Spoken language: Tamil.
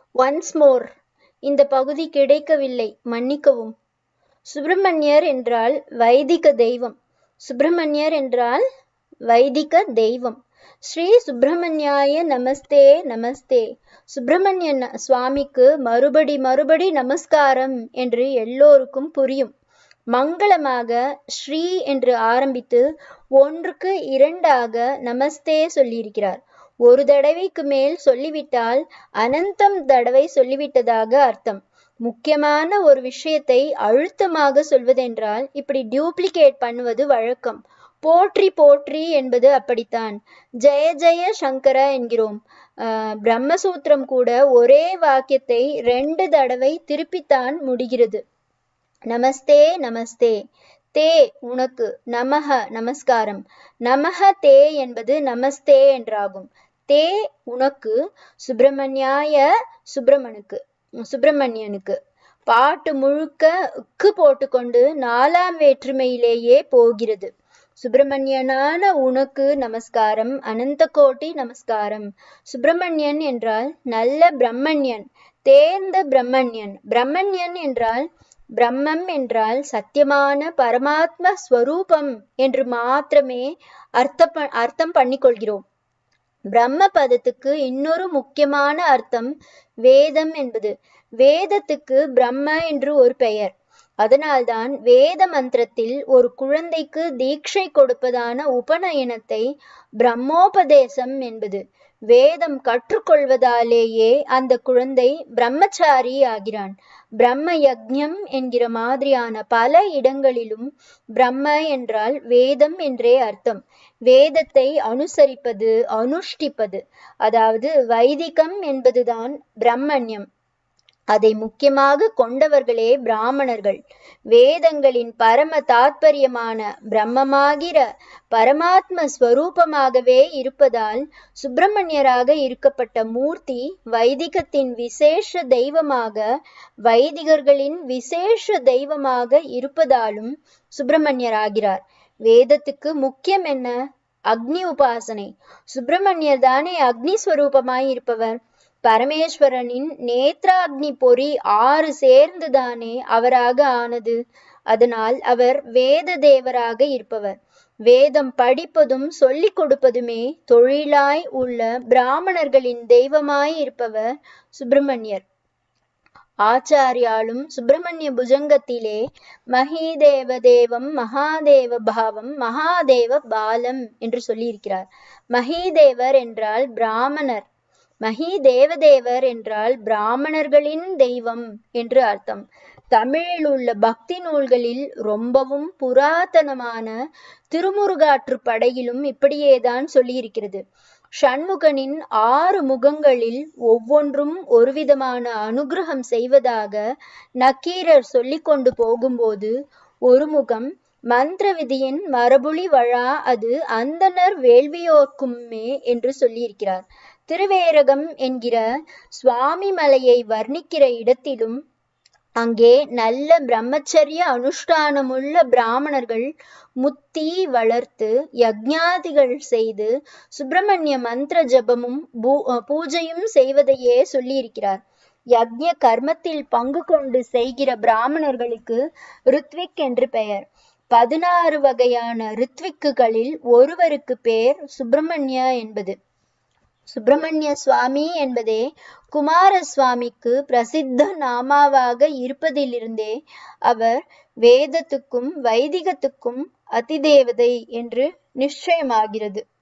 ஒன்ஸ் மோர் இந்த பகுதி கிடைக்கவில்லை மன்னிக்கவும் சுப்பிரமணியர் என்றால் வைதிக தெய்வம் சுப்பிரமணியர் என்றால் வைதிக தெய்வம் ஸ்ரீ சுப்பிரமணியாய நமஸ்தே நமஸ்தே சுப்பிரமணியன் சுவாமிக்கு மறுபடி மறுபடி நமஸ்காரம் என்று எல்லோருக்கும் புரியும் மங்களமாக ஸ்ரீ என்று ஆரம்பித்து ஒன்றுக்கு இரண்டாக நமஸ்தே சொல்லியிருக்கிறார் ஒரு தடவைக்கு மேல் சொல்லிவிட்டால் அனந்தம் தடவை சொல்லிவிட்டதாக அர்த்தம் முக்கியமான ஒரு விஷயத்தை அழுத்தமாக சொல்வதென்றால் இப்படி டியூப்ளிகேட் பண்ணுவது வழக்கம் போற்றி போற்றி என்பது அப்படித்தான் ஜெய ஜெய சங்கர என்கிறோம் ஆஹ் பிரம்மசூத்திரம் கூட ஒரே வாக்கியத்தை ரெண்டு தடவை திருப்பித்தான் முடிகிறது நமஸ்தே நமஸ்தே தே உனக்கு நமஹ நமஸ்காரம் நமஹ தே என்பது நமஸ்தே என்றாகும் தே உனக்கு சுப்பிரமணியாய சுப்பிரமணுக்கு சுப்பிரமணியனுக்கு பாட்டு முழுக்க க்கு போட்டுக்கொண்டு நாலாம் வேற்றுமையிலேயே போகிறது சுப்பிரமணியனான உனக்கு நமஸ்காரம் அனந்த கோட்டி நமஸ்காரம் சுப்பிரமணியன் என்றால் நல்ல பிரம்மண்யன் தேர்ந்த பிரம்மண்யன் பிரம்மண்யன் என்றால் பிரம்மம் என்றால் சத்தியமான பரமாத்ம ஸ்வரூபம் என்று மாத்திரமே அர்த்த அர்த்தம் பண்ணிக்கொள்கிறோம் பிரம்ம பதத்துக்கு இன்னொரு முக்கியமான அர்த்தம் வேதம் என்பது வேதத்துக்கு பிரம்ம என்று ஒரு பெயர் அதனால்தான் வேத மந்திரத்தில் ஒரு குழந்தைக்கு தீட்சை கொடுப்பதான உபநயனத்தை பிரம்மோபதேசம் என்பது வேதம் கற்றுக்கொள்வதாலேயே அந்த குழந்தை பிரம்மச்சாரி ஆகிறான் பிரம்ம யக்ஞம் என்கிற மாதிரியான பல இடங்களிலும் பிரம்ம என்றால் வேதம் என்றே அர்த்தம் வேதத்தை அனுசரிப்பது அனுஷ்டிப்பது அதாவது வைதிகம் என்பதுதான் பிரம்மண்யம் அதை முக்கியமாக கொண்டவர்களே பிராமணர்கள் வேதங்களின் பரம தாத்பரியமான பிரம்மமாகிற பரமாத்ம ஸ்வரூபமாகவே இருப்பதால் சுப்பிரமணியராக இருக்கப்பட்ட மூர்த்தி வைதிகத்தின் விசேஷ தெய்வமாக வைதிகர்களின் விசேஷ தெய்வமாக இருப்பதாலும் சுப்பிரமணியராகிறார் வேதத்துக்கு முக்கியம் என்ன அக்னி உபாசனை சுப்பிரமணியர் தானே அக்னி ஸ்வரூபமாய் இருப்பவர் பரமேஸ்வரனின் நேத்ராக்னி பொறி ஆறு சேர்ந்துதானே அவராக ஆனது அதனால் அவர் வேத தேவராக இருப்பவர் வேதம் படிப்பதும் சொல்லிக் கொடுப்பதுமே தொழிலாய் உள்ள பிராமணர்களின் தெய்வமாய் இருப்பவர் சுப்பிரமணியர் ஆச்சாரியாலும் சுப்பிரமணிய புஜங்கத்திலே மகிதேவ தேவம் மகாதேவ பாவம் மகாதேவ பாலம் என்று சொல்லியிருக்கிறார் மகிதேவர் என்றால் பிராமணர் மகி தேவதேவர் என்றால் பிராமணர்களின் தெய்வம் என்று அர்த்தம் தமிழில் உள்ள பக்தி நூல்களில் ரொம்பவும் புராதனமான திருமுருகாற்று படையிலும் இப்படியேதான் சொல்லியிருக்கிறது ஷண்முகனின் ஆறு முகங்களில் ஒவ்வொன்றும் ஒருவிதமான அனுகிரகம் செய்வதாக நக்கீரர் சொல்லிக் கொண்டு போகும்போது ஒரு முகம் மந்திர விதியின் மரபுளி வழா அது அந்தனர் வேள்வியோர்க்குமே என்று சொல்லியிருக்கிறார் திருவேரகம் என்கிற சுவாமி மலையை வர்ணிக்கிற இடத்திலும் அங்கே நல்ல பிரம்மச்சரிய அனுஷ்டானமுள்ள பிராமணர்கள் முத்தி வளர்த்து யக்ஞாதிகள் செய்து சுப்பிரமணிய மந்திர ஜபமும் பூஜையும் செய்வதையே சொல்லியிருக்கிறார் யக்ஞ கர்மத்தில் பங்கு கொண்டு செய்கிற பிராமணர்களுக்கு ருத்விக் என்று பெயர் பதினாறு வகையான ரித்விக்குகளில் ஒருவருக்கு பேர் சுப்பிரமணிய என்பது சுப்பிரமணிய சுவாமி என்பதே குமார சுவாமிக்கு பிரசித்த நாமாவாக இருப்பதிலிருந்தே அவர் வேதத்துக்கும் வைதிகத்துக்கும் அதிதேவதை என்று நிச்சயமாகிறது